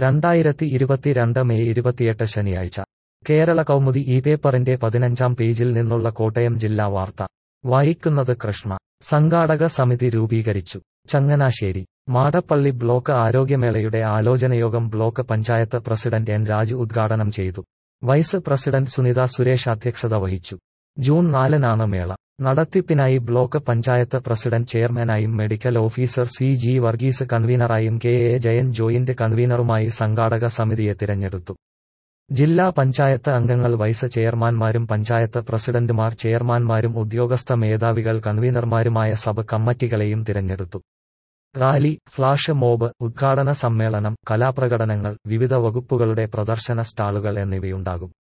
രണ്ടായിരത്തി ഇരുപത്തിരണ്ട് മെയ് ഇരുപത്തിയെട്ട് ശനിയാഴ്ച കേരള കൗമുദി ഈ പേപ്പറിന്റെ പതിനഞ്ചാം പേജിൽ നിന്നുള്ള കോട്ടയം ജില്ലാ വാർത്ത വായിക്കുന്നത് കൃഷ്ണ സംഘാടക സമിതി രൂപീകരിച്ചു ചങ്ങനാശ്ശേരി മാടപ്പള്ളി ബ്ലോക്ക് ആരോഗ്യമേളയുടെ ആലോചനയോഗം block panchayat president N Raju ഉദ്ഘാടനം ചെയ്തു വൈസ് പ്രസിഡന്റ് സുനിത സുരേഷ് അധ്യക്ഷത വഹിച്ചു ജൂൺ നാലിനാണ് മേള നടത്തിപ്പിനായി ബ്ലോക്ക് പഞ്ചായത്ത് പ്രസിഡന്റ് ചെയർമാനായും medical officer C G Varghese കൺവീനറായും കെ എ ജയൻ ജോയിന്റ് കൺവീനറുമായി സംഘാടക സമിതിയെ തിരഞ്ഞെടുത്തു ജില്ലാ പഞ്ചായത്ത് അംഗങ്ങൾ വൈസ് ചെയർമാൻമാരും പഞ്ചായത്ത് പ്രസിഡന്റുമാർ ചെയർമാൻമാരും ഉദ്യോഗസ്ഥ മേധാവികൾ കൺവീനർമാരുമായ സബ് കമ്മിറ്റികളെയും തിരഞ്ഞെടുത്തു റാലി ഫ്ലാഷ് മോബ് ഉദ്ഘാടന സമ്മേളനം കലാപ്രകടനങ്ങൾ വിവിധ വകുപ്പുകളുടെ പ്രദർശന സ്റ്റാളുകൾ എന്നിവയുണ്ടാകും